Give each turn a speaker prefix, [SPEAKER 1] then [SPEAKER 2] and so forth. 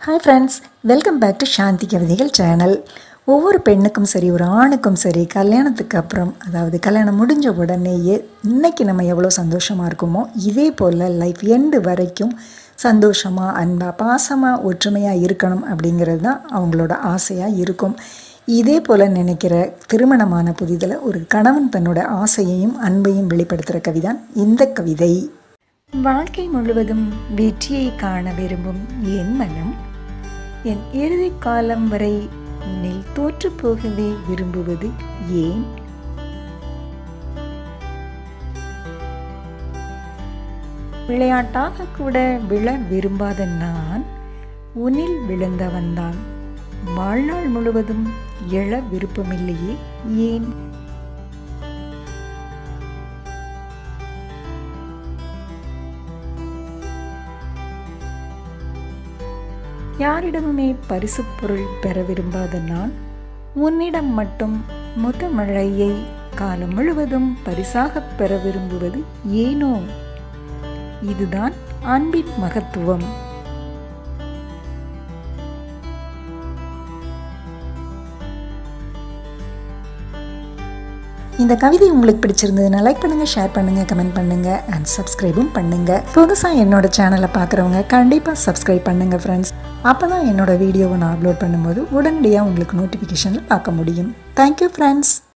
[SPEAKER 1] hi friends welcome back to Shanthi கவிதைகள் channel ஒவ்வொரு பெண்ணுக்கும் சரி ஒரு ஆணுக்கும் சரி கல்யாணத்துக்கு அப்புறம் அதாவது கல்யாணம் முடிஞ்ச உடனேயே இன்னைக்கு நம்ம எவ்வளோ சந்தோஷமாக இருக்கோமோ இதே போல் லைஃப் எண்டு வரைக்கும் சந்தோஷமாக அன்பாக பாசமாக ஒற்றுமையாக இருக்கணும் அப்படிங்கிறது தான் அவங்களோட ஆசையாக இருக்கும் இதே போல் நினைக்கிற திருமணமான புதிதில் ஒரு கணவன் தன்னோட ஆசையையும் அன்பையும் வெளிப்படுத்துகிற கவிதான் இந்த கவிதை வாழ்க்கை முழுவதும் வெற்றியை காண விரும்பும் என் மனம் என் இறுதி காலம் வரை உன்னில் தோற்று போகவே விரும்புவது ஏன் விளையாட்டாக கூட விழ விரும்பாத நான் உன்னில் விழுந்தவன்தான் வாழ்நாள் முழுவதும் எழ விருப்பமில்லையே ஏன் யாரிடமுமே பரிசு பொருள் பெற விரும்பாத நான் உன்னிடம் மட்டும் முதமழையை காலம் முழுவதும் பரிசாக பெற விரும்புவது ஏனோ இதுதான் அன்பின் மகத்துவம் இந்த கவிதை உங்களுக்கு பிடிச்சிருந்ததுன்னா லைக் பண்ணுங்கள் ஷேர் பண்ணுங்கள் கமெண்ட் பண்ணுங்கள் அண்ட் சப்ஸ்கிரைபும் பண்ணுங்கள் புதுசாக என்னோட சேனலை பார்க்குறவங்க கண்டிப்பாக சப்ஸ்கிரைப் பண்ணுங்கள் ஃப்ரெண்ட்ஸ் அப்போ தான் என்னோட வீடியோவை நான் அப்லோட் பண்ணும்போது உடனடியாக உங்களுக்கு நோட்டிஃபிகேஷனில் பார்க்க முடியும் தேங்க்யூ ஃப்ரெண்ட்ஸ்